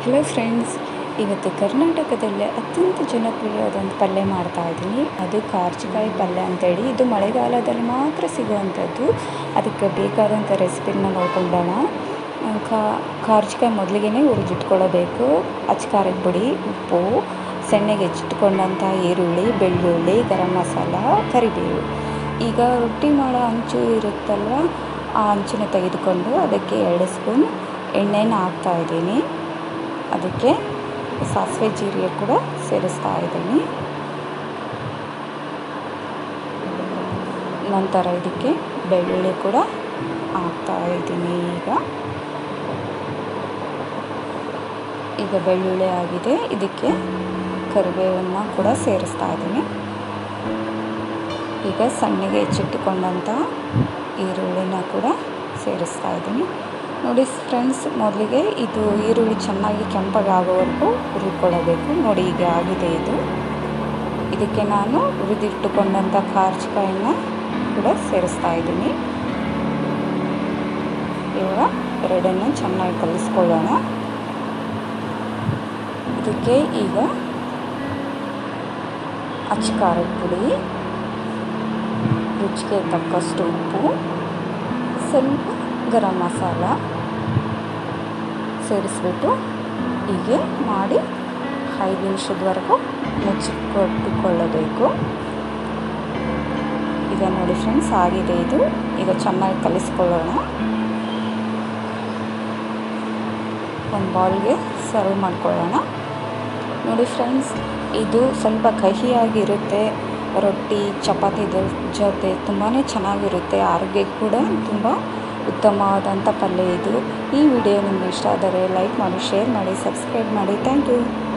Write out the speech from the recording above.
hello friends ಇವತ್ತು ಕರ್ನಾಟಕದಲ್ಲೇ ಅತ್ಯಂತ ಜನಪ್ರಿಯವಾದಂಥ ಪಲ್ಯ ಮಾಡ್ತಾ ಇದ್ದೀನಿ ಅದು ಕಾರ್ಚಿಕಾಯಿ ಪಲ್ಯ ಅಂತೇಳಿ ಇದು ಮಳೆಗಾಲದಲ್ಲಿ ಮಾತ್ರ ಸಿಗುವಂಥದ್ದು ಅದಕ್ಕೆ ಬೇಕಾದಂಥ ರೆಸಿಪಿನ ನೋಡ್ಕೊಂಡೋಣ ಕಾ ಕಾರ್ಚಿಕಾಯಿ ಮೊದಲಿಗೆ ಹುರಿದಿಟ್ಕೊಳ್ಳಬೇಕು ಅಚ್ಕಾರದ ಪುಡಿ ಉಪ್ಪು ಸಣ್ಣಗೆ ಹೆಚ್ಚಿಟ್ಕೊಂಡಂಥ ಈರುಳ್ಳಿ ಬೆಳ್ಳುಳ್ಳಿ ಗರಂ ಮಸಾಲ ಕರಿಬೇವು ಈಗ ರೊಟ್ಟಿ ಮಾಡೋ ಹಂಚು ಇರುತ್ತಲ್ವ ಆ ಹಂಚನ್ನ ತೆಗೆದುಕೊಂಡು ಅದಕ್ಕೆ ಎರಡು ಸ್ಪೂನ್ ಎಣ್ಣೆನ ಹಾಕ್ತಾ ಇದ್ದೀನಿ ಅದಕ್ಕೆ ಸಾಸಿವೆ ಜೀರಿಗೆ ಕೂಡ ಸೇರಿಸ್ತಾ ಇದ್ದೀನಿ ನಂತರ ಇದಕ್ಕೆ ಬೆಳ್ಳುಳ್ಳಿ ಕೂಡ ಹಾಕ್ತಾ ಇದ್ದೀನಿ ಈಗ ಈಗ ಬೆಳ್ಳುಳ್ಳಿ ಆಗಿದೆ ಇದಕ್ಕೆ ಕರಿಬೇವನ್ನು ಕೂಡ ಸೇರಿಸ್ತಾ ಇದ್ದೀನಿ ಈಗ ಸಣ್ಣಗೆ ಹೆಚ್ಚಿಟ್ಟುಕೊಂಡಂಥ ಈರುಳ್ಳಿನ ಕೂಡ ಸೇರಿಸ್ತಾ ಇದ್ದೀನಿ ನೋಡಿ ಫ್ರೆಂಡ್ಸ್ ಮೊದಲಿಗೆ ಇದು ಈರುಳ್ಳಿ ಚೆನ್ನಾಗಿ ಕೆಂಪಗೆ ಆಗೋವರೆಗೂ ಹುರಿಕೊಳ್ಳಬೇಕು ನೋಡಿ ಈಗ ಆಗಿದೆ ಇದು ಇದಕ್ಕೆ ನಾನು ಹುರಿದಿಟ್ಟುಕೊಂಡಂಥ ಕಾರ್ಚಿಕಾಯಿನ ಕೂಡ ಸೇರಿಸ್ತಾ ಇದ್ದೀನಿ ಇವಾಗ ಎರಡನ್ನು ಚೆನ್ನಾಗಿ ಕಲಿಸ್ಕೊಳ್ಳೋಣ ಇದಕ್ಕೆ ಈಗ ಅಚ್ಚಕಾರದ ಪುಡಿ ರುಚಿಗೆ ತಕ್ಕಷ್ಟು ಉಪ್ಪು ಸ್ವಲ್ಪ ಗರಂ ಮಸಾಲ ಸೇರಿಸ್ಬಿಟ್ಟು ಹೀಗೆ ಮಾಡಿ ಐದು ನಿಮಿಷದವರೆಗೂ ಮುಚ್ಚಿಕೊಟ್ಟುಕೊಳ್ಳಬೇಕು ಈಗ ನೋಡಿ ಫ್ರೆಂಡ್ಸ್ ಆಗಿದೆ ಇದು ಈಗ ಚೆನ್ನಾಗಿ ಕಲಿಸ್ಕೊಳ್ಳೋಣ ಒಂದು ಬೌಲ್ಗೆ ಸರ್ವ್ ಮಾಡ್ಕೊಳ್ಳೋಣ ನೋಡಿ ಫ್ರೆಂಡ್ಸ್ ಇದು ಸ್ವಲ್ಪ ಕಹಿಯಾಗಿರುತ್ತೆ ರೊಟ್ಟಿ ಚಪಾತಿ ಜೊತೆ ತುಂಬಾ ಚೆನ್ನಾಗಿರುತ್ತೆ ಆರೋಗ್ಯಕ್ಕೆ ಕೂಡ ತುಂಬ ಉತ್ತಮವಾದಂಥ ಪಲ್ಯ ಇದು ಈ ವಿಡಿಯೋ ನಿಮಗೆ ಇಷ್ಟ ಆದರೆ ಲೈಕ್ ಮಾಡಿ ಶೇರ್ ಮಾಡಿ ಸಬ್ಸ್ಕ್ರೈಬ್ ಮಾಡಿ ಥ್ಯಾಂಕ್ ಯು